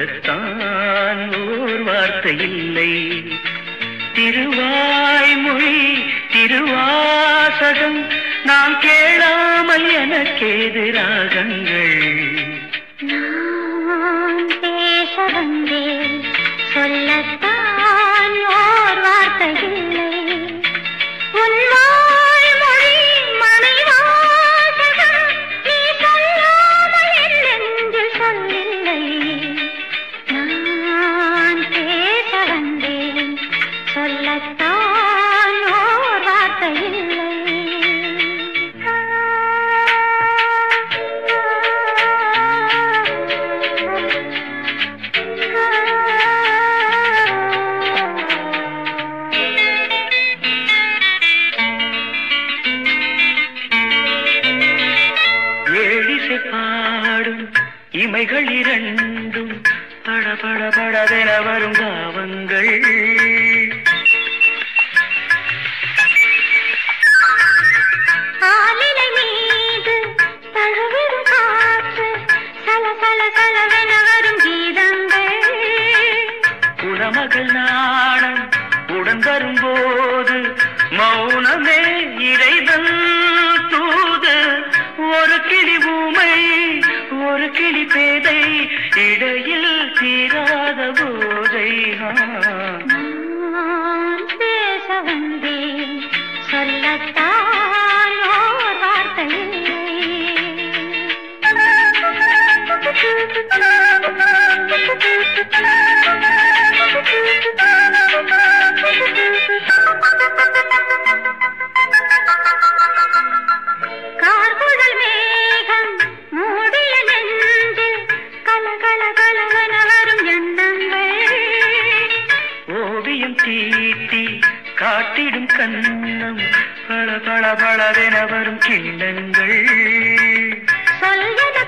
சொல்லத்தான் ஓர் வார்த்தை இல்லை திருவாய்மொழி திருவாசகம் நாம் கேளாமல் எனக்கேது ராகங்கள் நான் பேச வந்தேன் சொல்லத்தான் ஓர் வார்த்தை இல்லை உன் வாய்மொழி மணிவாசகம் நீ சொல்லாமல் என் நெஞ்சில் சொல்லில்லை நான் பேச வந்தேன் சொல்லத்தான் ஓர் வார்த்தை ஏழிசை பாடும் இமைகள் இரண்டும் பட பட படவென வரும் காவங்கள் ஆலிலை மீது தழுவிடும் காற்று சல சல சலவென வரும் கீதங்கள் குலமகள் நாணம் உடன் வரும்போது மௌனமே இறைவன் தூது ஒரு கிளி ஊமை ஒரு கிளி பேதை இடையில் தீராத போதை ஆ. நான் பேச வந்தேன் சொல்லத்தான் ஓர் வார்த்தை கார்குழல் மேகம் மூடிய நெஞ்சில் கல கல கலவன வரும் எண்ணங்கள் ஓவியம் தீட்டி காட்டிடும் கண்ணம் பள பள பளவென வரும் கிண்ணங்கள் சொல்ல